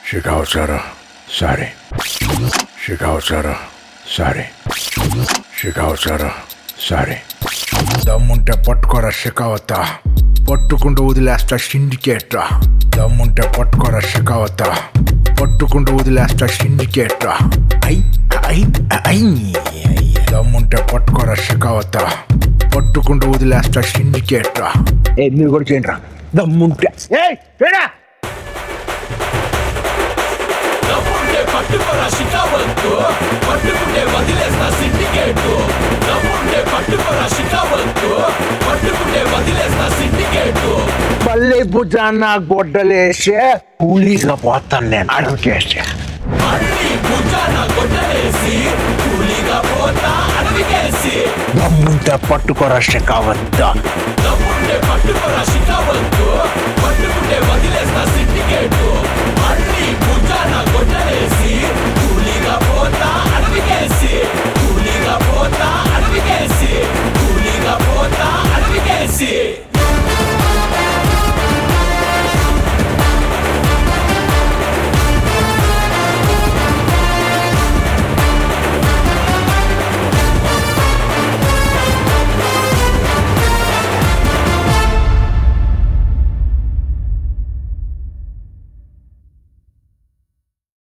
Shikawasara, sorry. Shikawasara, sorry. Shikawasara, sorry. దమ్ముంటే పట్టుకోరా షికావత పట్టుకుంటూ వదిలేస్తా సిండికేట్రా దమ్ముంటే పట్టుకోరా షికావత పట్టుకుంటూ వదిలేస్తా సిండికేట్రా ఐ ఐ ఐ దమ్ముంటే పట్టుకోరా షికావత పట్టుకుంటూ వదిలేస్తా సిండికేట్రా ఏ మీరు కూడా చేయండి రా దమ్ముంటే ఏయ్ చేయరా నమ్ముంటే పట్టుకోరా షికావత్తు పట్టుకుంటే వదిలేస్తా సిండికేటు నమ్ముంటే పట్టుకోరా షికావత్తు పట్టుకుంటే వదిలేస్తా సిండికేటు పల్లె భుజాన గొడ్డలేసే కూలీగా పోతాను నేను అడవికేసే మళ్ళీ భుజాన గొడ్డలేసి కూలీగా పోతా అడవికేసి దమ్ముంటే పట్టుకోరా షికావత నమ్ముంటే పట్టుకోరా షికావత్తు పట్టుకుంటే వదిలేస్తా